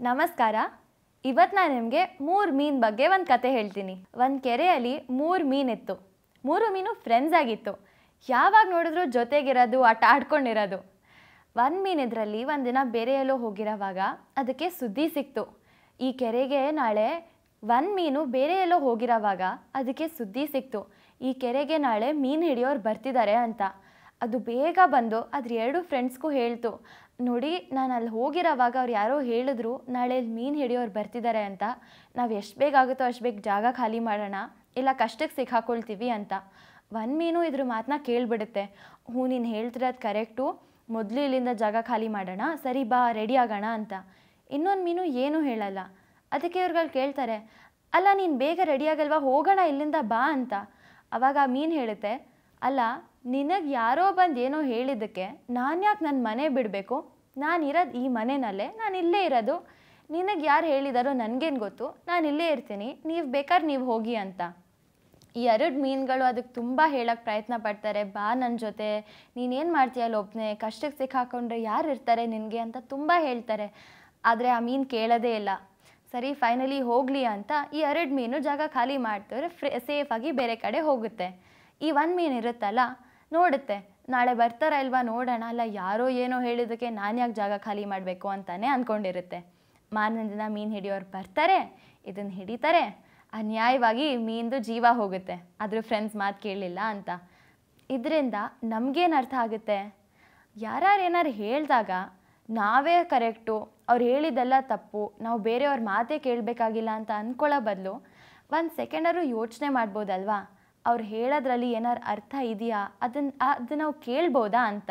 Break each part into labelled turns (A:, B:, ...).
A: ನಮಸ್ಕಾರ ಇವತ್ತು ನಾನು ನಿಮಗೆ ಮೂರು ಮೀನು ಬಗ್ಗೆ ಒಂದು ಕತೆ ಹೇಳ್ತೀನಿ ಒಂದು ಕೆರೆಯಲ್ಲಿ ಮೂರು ಮೀನಿತ್ತು ಮೂರು ಮೀನು ಫ್ರೆಂಡ್ಸ್ ಆಗಿತ್ತು ಯಾವಾಗ ನೋಡಿದ್ರು ಜೊತೆಗಿರೋದು ಆಟ ಆಡ್ಕೊಂಡಿರೋದು ಒಂದು ಮೀನು ಇದರಲ್ಲಿ ಒಂದಿನ ಬೇರೆ ಎಲ್ಲೋ ಹೋಗಿರೋವಾಗ ಅದಕ್ಕೆ ಸುದ್ದಿ ಸಿಕ್ತು ಈ ಕೆರೆಗೆ ನಾಳೆ ಒಂದು ಮೀನು ಬೇರೆ ಎಲ್ಲೋ ಹೋಗಿರೋವಾಗ ಅದಕ್ಕೆ ಸುದ್ದಿ ಸಿಕ್ತು ಈ ಕೆರೆಗೆ ನಾಳೆ ಮೀನು ಹಿಡಿಯೋರು ಬರ್ತಿದ್ದಾರೆ ಅಂತ ಅದು ಬೇಗ ಬಂದು ಅದ್ರ ಎರಡು ಫ್ರೆಂಡ್ಸ್ಗೂ ಹೇಳ್ತು ನೋಡಿ ನಾನು ಅಲ್ಲಿ ಹೋಗಿರೋವಾಗ ಅವ್ರು ಯಾರೋ ಹೇಳಿದ್ರು ನಾಳೆ ಇಲ್ಲಿ ಮೀನು ಹಿಡಿಯೋರು ಬರ್ತಿದ್ದಾರೆ ಅಂತ ನಾವು ಎಷ್ಟು ಬೇಗ ಆಗುತ್ತೋ ಅಷ್ಟು ಬೇಗ ಜಾಗ ಖಾಲಿ ಮಾಡೋಣ ಇಲ್ಲ ಕಷ್ಟಕ್ಕೆ ಸಿಕ್ಕಾಕೊಳ್ತೀವಿ ಅಂತ ಒಂದು ಮೀನು ಇದ್ರ ಮಾತನ್ನ ಕೇಳಿಬಿಡುತ್ತೆ ಹ್ಞೂ ನೀನು ಹೇಳ್ತಿರೋದು ಕರೆಕ್ಟು ಮೊದಲು ಇಲ್ಲಿಂದ ಜಾಗ ಖಾಲಿ ಮಾಡೋಣ ಸರಿ ಬಾ ರೆಡಿ ಆಗೋಣ ಅಂತ ಇನ್ನೊಂದು ಮೀನು ಏನೂ ಹೇಳಲ್ಲ ಅದಕ್ಕೆ ಇವ್ರುಗಳು ಕೇಳ್ತಾರೆ ಅಲ್ಲ ನೀನು ಬೇಗ ರೆಡಿ ಆಗಲ್ವಾ ಹೋಗೋಣ ಇಲ್ಲಿಂದ ಬಾ ಅಂತ ಅವಾಗ ಆ ಮೀನು ಹೇಳುತ್ತೆ ಅಲ್ಲ ನಿನಗೆ ಯಾರೋ ಬಂದು ಏನೋ ಹೇಳಿದ್ದಕ್ಕೆ ನಾನು ಯಾಕೆ ನನ್ನ ಮನೆ ಬಿಡಬೇಕು ನಾನು ಇರೋದು ಈ ಮನೆಯಲ್ಲೇ ನಾನು ಇಲ್ಲೇ ಇರೋದು ನಿನಗೆ ಯಾರು ಹೇಳಿದಾರೋ ನನಗೇನು ಗೊತ್ತು ನಾನು ಇಲ್ಲೇ ಇರ್ತೀನಿ ನೀವು ಬೇಕಾದ್ರೆ ನೀವು ಹೋಗಿ ಅಂತ ಈ ಎರಡು ಮೀನುಗಳು ಅದಕ್ಕೆ ತುಂಬ ಹೇಳೋಕ್ಕೆ ಪ್ರಯತ್ನ ಪಡ್ತಾರೆ ಬಾ ನನ್ನ ಜೊತೆ ನೀನೇನು ಮಾಡ್ತೀಯಲ್ಲ ಒಬ್ಬನೇ ಕಷ್ಟಕ್ಕೆ ಸಿಕ್ಕಾಕೊಂಡ್ರೆ ಯಾರು ಇರ್ತಾರೆ ನಿನಗೆ ಅಂತ ತುಂಬ ಹೇಳ್ತಾರೆ ಆದರೆ ಆ ಮೀನು ಕೇಳೋದೇ ಇಲ್ಲ ಸರಿ ಫೈನಲಿ ಹೋಗಲಿ ಅಂತ ಈ ಎರಡು ಮೀನು ಜಾಗ ಖಾಲಿ ಮಾಡ್ತಾರೆ ಫ್ರೇ ಸೇಫಾಗಿ ಬೇರೆ ಕಡೆ ಹೋಗುತ್ತೆ ಈ ಒಂದು ಮೀನು ಇರುತ್ತಲ್ಲ ನೋಡುತ್ತೆ ನಾಳೆ ಬರ್ತಾರ ಇಲ್ವಾ ನೋಡೋಣ ಅಲ್ಲ ಯಾರೋ ಏನೋ ಹೇಳಿದ್ದಕ್ಕೆ ನಾನು ಯಾಕೆ ಜಾಗ ಖಾಲಿ ಮಾಡಬೇಕು ಅಂತಾನೆ ಅಂದ್ಕೊಂಡಿರುತ್ತೆ ಮಾರನೇ ದಿನ ಮೀನು ಹಿಡಿಯೋರು ಬರ್ತಾರೆ ಇದನ್ನು ಹಿಡಿತಾರೆ ಅನ್ಯಾಯವಾಗಿ ಮೀನ್ದು ಜೀವ ಹೋಗುತ್ತೆ ಅದ್ರ ಫ್ರೆಂಡ್ಸ್ ಮಾತು ಕೇಳಲಿಲ್ಲ ಅಂತ ಇದರಿಂದ ನಮಗೇನು ಅರ್ಥ ಆಗುತ್ತೆ ಯಾರ್ಯಾರು ಏನಾರು ಹೇಳಿದಾಗ ನಾವೇ ಕರೆಕ್ಟು ಅವ್ರು ಹೇಳಿದ್ದೆಲ್ಲ ತಪ್ಪು ನಾವು ಬೇರೆಯವ್ರ ಮಾತೇ ಕೇಳಬೇಕಾಗಿಲ್ಲ ಅಂತ ಅಂದ್ಕೊಳ್ಳೋ ಬದಲು ಒಂದು ಸೆಕೆಂಡರು ಯೋಚನೆ ಮಾಡ್ಬೋದಲ್ವಾ ಅವ್ರು ಹೇಳೋದ್ರಲ್ಲಿ ಏನಾರು ಅರ್ಥ ಇದೆಯಾ ಅದನ್ನು ಅದು ನಾವು ಕೇಳ್ಬೋದಾ ಅಂತ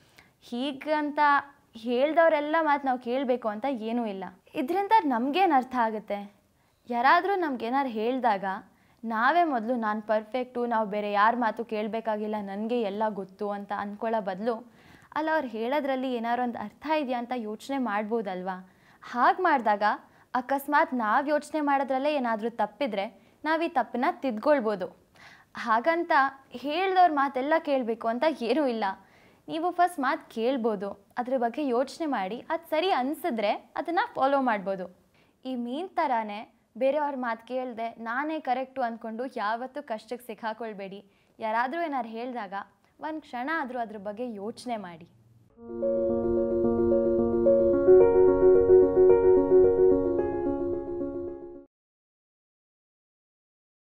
A: ಹೀಗಂತ ಹೇಳ್ದವರೆಲ್ಲ ಮಾತು ನಾವು ಕೇಳಬೇಕು ಅಂತ ಏನೂ ಇಲ್ಲ ಇದರಿಂದ ನಮಗೇನು ಅರ್ಥ ಆಗುತ್ತೆ ಯಾರಾದರೂ ನಮ್ಗೇನಾರು ಹೇಳಿದಾಗ ನಾವೇ ಮೊದಲು ನಾನು ಪರ್ಫೆಕ್ಟು ನಾವು ಬೇರೆ ಯಾರ ಮಾತು ಕೇಳಬೇಕಾಗಿಲ್ಲ ನನಗೆ ಎಲ್ಲ ಗೊತ್ತು ಅಂತ ಅಂದ್ಕೊಳ್ಳೋ ಬದಲು ಅಲ್ಲ ಅವ್ರು ಹೇಳೋದ್ರಲ್ಲಿ ಏನಾರು ಒಂದು ಅರ್ಥ ಇದೆಯಾ ಅಂತ ಯೋಚನೆ ಮಾಡ್ಬೋದಲ್ವಾ ಹಾಗೆ ಮಾಡಿದಾಗ ಅಕಸ್ಮಾತ್ ನಾವು ಯೋಚನೆ ಮಾಡೋದ್ರಲ್ಲೇ ಏನಾದರೂ ತಪ್ಪಿದ್ರೆ ನಾವು ಈ ತಪ್ಪನ್ನ ತಿದ್ಕೊಳ್ಬೋದು ಹಾಗಂತ ಹೇಳ್ದವ್ರ ಮಾತೆಲ್ಲ ಕೇಳಬೇಕು ಅಂತ ಏನೂ ಇಲ್ಲ ನೀವು ಫಸ್ಟ್ ಮಾತು ಕೇಳ್ಬೋದು ಅದ್ರ ಬಗ್ಗೆ ಯೋಚನೆ ಮಾಡಿ ಅದು ಸರಿ ಅನಿಸಿದ್ರೆ ಅದನ್ನು ಫಾಲೋ ಮಾಡ್ಬೋದು ಈ ಮೀನ್ ಥರನೇ ಬೇರೆಯವ್ರ ಮಾತು ಕೇಳದೆ ನಾನೇ ಕರೆಕ್ಟು ಅಂದ್ಕೊಂಡು ಯಾವತ್ತೂ ಕಷ್ಟಕ್ಕೆ ಸಿಕ್ಕಾಕೊಳ್ಬೇಡಿ ಯಾರಾದರೂ ಏನಾರು ಹೇಳಿದಾಗ ಒಂದು ಕ್ಷಣ ಆದರೂ ಅದ್ರ ಬಗ್ಗೆ ಯೋಚನೆ ಮಾಡಿ